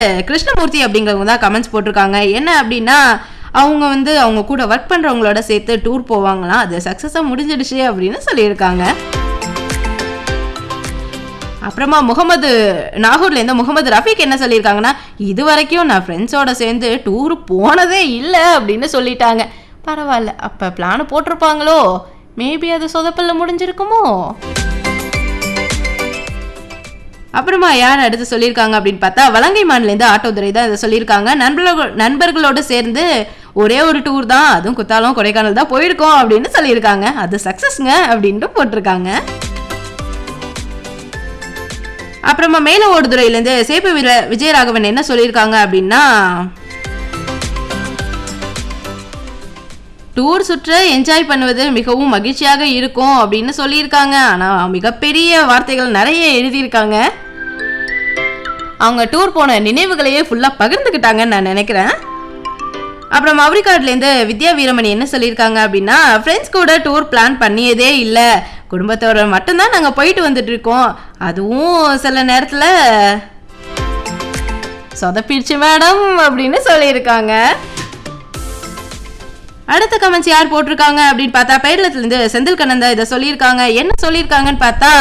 கிருஷ்ணமூர்த்தி அப்படிங்கிறவங்க தான் கமெண்ட்ஸ் போட்டிருக்காங்க என்ன அப்படின்னா அவங்க வந்து அவங்க கூட ஒர்க் பண்ணுறவங்களோட சேர்த்து டூர் போவாங்களாம் அது சக்ஸஸாக முடிஞ்சிடுச்சு அப்படின்னு சொல்லியிருக்காங்க அப்புறமா முகமது நாகூர்லேருந்து முகமது ரஃபீக் என்ன சொல்லியிருக்காங்கன்னா இது வரைக்கும் நான் ஃப்ரெண்ட்ஸோட சேர்ந்து டூர் போனதே இல்லை அப்படின்னு சொல்லிட்டாங்க பரவாயில்ல அப்போ பிளான் போட்டிருப்பாங்களோ மேபி அது சொதப்பல்ல முடிஞ்சிருக்குமோ அப்புறமா யார் அடுத்து சொல்லியிருக்காங்க அப்படின்னு பார்த்தா வலங்கை மாநிலேருந்து ஆட்டோதுரை தான் இதை சொல்லியிருக்காங்க நண்பர்கள் நண்பர்களோடு சேர்ந்து ஒரே ஒரு டூர் தான் அதுவும் குத்தாலம் கொடைக்கானல் தான் போயிருக்கோம் அப்படின்னு சொல்லியிருக்காங்க அது சக்ஸஸ்ங்க அப்படின்ட்டு போட்டிருக்காங்க அப்புறமா மேல ஓடுதுறையிலேருந்து சேப்பு விர விஜயராகவன் என்ன சொல்லியிருக்காங்க அப்படின்னா டூர் சுற்ற என்ஜாய் பண்ணுவது மிகவும் மகிழ்ச்சியாக இருக்கும் அப்படின்னு சொல்லியிருக்காங்க ஆனால் மிகப்பெரிய வார்த்தைகள் நிறைய எழுதியிருக்காங்க அவங்க டூர் போன நினைவுகளையே ஃபுல்லாக பகிர்ந்துக்கிட்டாங்கன்னு நான் நினைக்கிறேன் அப்புறம் மவுரிக்காட்லேருந்து வித்யா வீரமணி என்ன சொல்லியிருக்காங்க அப்படின்னா ஃப்ரெண்ட்ஸ் கூட டூர் பிளான் பண்ணியதே இல்லை குடும்பத்தோட மட்டும்தான் நாங்கள் போயிட்டு வந்துட்டு இருக்கோம் அதுவும் சில நேரத்தில் சொதப்பிடுச்சு மேடம் அப்படின்னு சொல்லியிருக்காங்க அடுத்த கமெண்ட்ஸ் யார் போட்டிருக்காங்க அப்படின்னு பார்த்தா பேரளத்துலேருந்து செந்தில் கண்ணன் தான் இதை சொல்லியிருக்காங்க என்ன சொல்லியிருக்காங்கன்னு பார்த்தா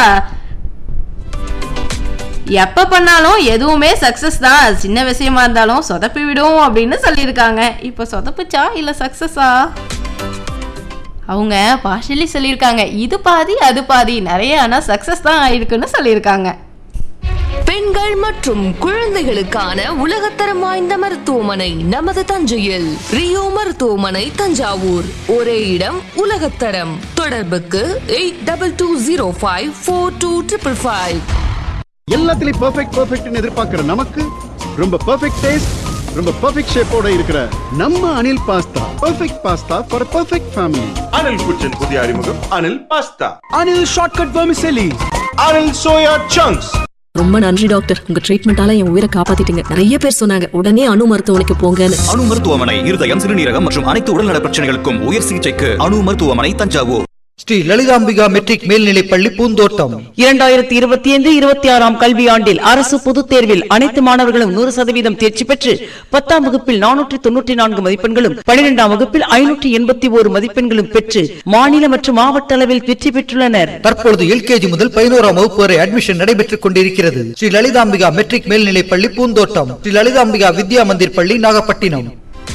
எப்போ பண்ணாலும் எதுவுமே சக்ஸஸ் தான் சின்ன விஷயமா இருந்தாலும் சொதப்பி விடும் அப்படின்னு சொல்லியிருக்காங்க இப்போ சொதப்புச்சா இல்லை சக்ஸஸா அவங்க பார்ஷலி சொல்லியிருக்காங்க இது பாதி அது பாதி நிறைய ஆனால் சக்ஸஸ் தான் ஆயிருக்குன்னு சொல்லியிருக்காங்க பெண்கள் மற்றும் குழந்தைகளுக்கான உலகத்தரம் வாய்ந்த மருத்துவமனை நமது தஞ்சையில் ரியோ மருத்துவமனை தஞ்சாவூர் ஒரே இடம் உலகத்தரம் தொடர்புக்கு eight double two zero five four two triple five எல்லாத்துலயும் பெர்ஃபெக்ட் பெர்ஃபெக்ட்னு எதிர்பார்க்கிற நமக்கு ரொம்ப பெர்ஃபெக்ட் டேஸ்ட் ரொம்ப பெர்ஃபெக்ட் ஷேப்போட இருக்கிற நம்ம Anil pasta perfect pasta for perfect family Anil kitchen புதிய அறிமுகம் Anil pasta Anil shortcut vermicelli Anil soya chunks ரொம்ப நன்றி டாக்டர் உங்க ட்ரீட்மெண்டால என் உயிரை காப்பாத்திட்டீங்க நிறைய பேர் சொன்னாங்க உடனே அணு மருத்துவமனைக்கு போங்கன்னு அணு மருத்துவமனை இருதயம் சிறுநீரகம் மற்றும் அனைத்து உடல்நல பிரச்சனைகளுக்கும் உயர் சிகிச்சைக்கு அணு மருத்துவமனை தஞ்சாவூர் ஸ்ரீ லலிதாம்பிகா மெட்ரிக் மேல்நிலைப் பள்ளி பூந்தோட்டம் இரண்டாயிரத்தி இருபத்தி ஐந்து இருபத்தி ஆறாம் கல்வியாண்டில் அரசு பொதுத் தேர்வில் அனைத்து மாணவர்களும் நூறு சதவீதம் தேர்ச்சி பெற்று பத்தாம் வகுப்பில் நானூற்றி தொன்னூற்றி நான்கு மதிப்பெண்களும் பனிரெண்டாம் வகுப்பில் ஐநூற்றி எண்பத்தி ஓரு மதிப்பெண்களும் பெற்று மாநில மற்றும் மாவட்ட அளவில் வெற்றி பெற்றுள்ளனர் தற்பொழுது எல்கேஜி முதல் பதினோராம் வகுப்பு வரை அட்மிஷன் நடைபெற்றுக் கொண்டிருக்கிறது ஸ்ரீ லலிதாம்பிகா மெட்ரிக் மேல்நிலைப் பள்ளி பூந்தோட்டம் ஸ்ரீ லலிதாம்பிகா வித்யா மந்திர் பள்ளி நாகப்பட்டினம்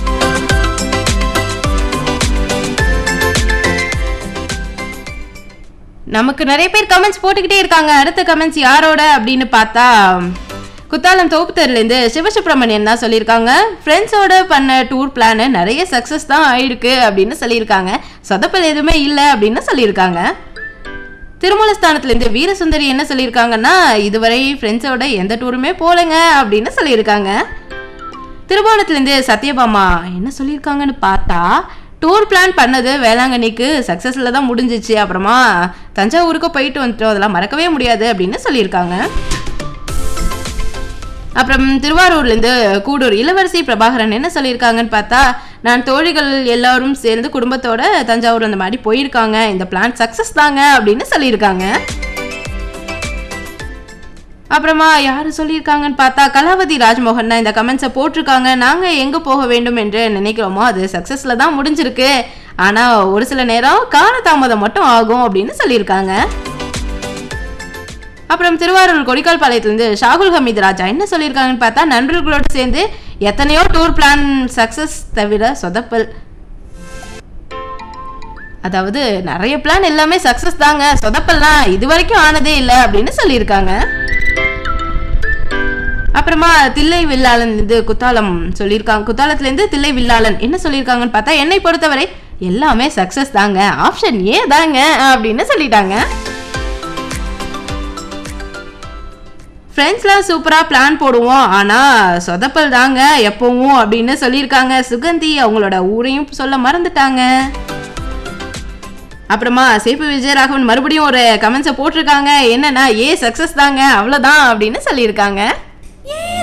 நமக்கு நிறைய பேர் கமெண்ட்ஸ் போட்டுக்கிட்டே இருக்காங்க அடுத்த கமெண்ட்ஸ் யாரோட அப்படின்னு பார்த்தா குத்தாலம் தோப்புத்தர்லேருந்து சிவசுப்ரமணியன் தான் சொல்லியிருக்காங்க ஃப்ரெண்ட்ஸோட பண்ண டூர் பிளானு நிறைய சக்ஸஸ் தான் ஆயிருக்கு அப்படின்னு சொல்லியிருக்காங்க சொதப்பல் எதுவுமே இல்லை அப்படின்னு சொல்லியிருக்காங்க திருமலஸ்தானத்துலேருந்து வீரசுந்தரி என்ன சொல்லியிருக்காங்கன்னா இதுவரை ஃப்ரெண்ட்ஸோட எந்த டூருமே போகலைங்க அப்படின்னு சொல்லியிருக்காங்க திருவோணத்துலேருந்து சத்யபாமா என்ன சொல்லியிருக்காங்கன்னு பார்த்தா டூர் பிளான் பண்ணது வேளாங்கண்ணிக்கு சக்ஸஸில் தான் முடிஞ்சிச்சு அப்புறமா தஞ்சாவூருக்கு போயிட்டு வந்துட்டோம் அதெல்லாம் மறக்கவே முடியாது அப்படின்னு சொல்லியிருக்காங்க அப்புறம் திருவாரூர்லேருந்து கூடூர் இளவரசி பிரபாகரன் என்ன சொல்லியிருக்காங்கன்னு பார்த்தா நான் தோழிகள் எல்லாரும் சேர்ந்து குடும்பத்தோட தஞ்சாவூர் அந்த மாதிரி போயிருக்காங்க இந்த பிளான் சக்ஸஸ் தாங்க அப்படின்னு சொல்லியிருக்காங்க அப்புறமா யார் சொல்லியிருக்காங்கன்னு பார்த்தா கலாவதி ராஜ்மோகன் தான் இந்த கமெண்ட்ஸை போட்டிருக்காங்க நாங்கள் எங்கே போக வேண்டும் என்று நினைக்கிறோமோ அது சக்ஸஸில் தான் முடிஞ்சிருக்கு ஆனால் ஒரு சில நேரம் காலதாமதம் மட்டும் ஆகும் அப்படின்னு சொல்லியிருக்காங்க அப்புறம் திருவாரூர் கொடிக்கால் பாளையத்துலேருந்து ஷாகுல் ஹமீத் ராஜா என்ன சொல்லியிருக்காங்கன்னு பார்த்தா நண்பர்களோடு சேர்ந்து எத்தனையோ டூர் பிளான் சக்ஸஸ் தவிர சொதப்பல் அதாவது நிறைய பிளான் எல்லாமே சக்ஸஸ் தாங்க சொதப்பல்லாம் இது வரைக்கும் ஆனதே இல்லை அப்படின்னு சொல்லியிருக்காங்க அப்புறமா தில்லை வில்லாளன் இது குத்தாலம் சொல்லியிருக்காங்க குத்தாலத்துலேருந்து தில்லை வில்லாளன் என்ன சொல்லியிருக்காங்கன்னு பார்த்தா என்னை பொறுத்தவரை எல்லாமே சக்ஸஸ் தாங்க ஆப்ஷன் ஏ தாங்க அப்படின்னு சொல்லிட்டாங்க ஃப்ரெண்ட்ஸ்லாம் சூப்பராக பிளான் போடுவோம் ஆனால் சொதப்பல் தாங்க எப்பவும் அப்படின்னு சொல்லியிருக்காங்க சுகந்தி அவங்களோட ஊரையும் சொல்ல மறந்துட்டாங்க அப்புறமா சேப்பு விஜயராகவன் மறுபடியும் ஒரு கமெண்ட்ஸை போட்டிருக்காங்க என்னன்னா ஏ சக்ஸஸ் தாங்க அவ்வளோதான் அப்படின்னு சொல்லியிருக்காங்க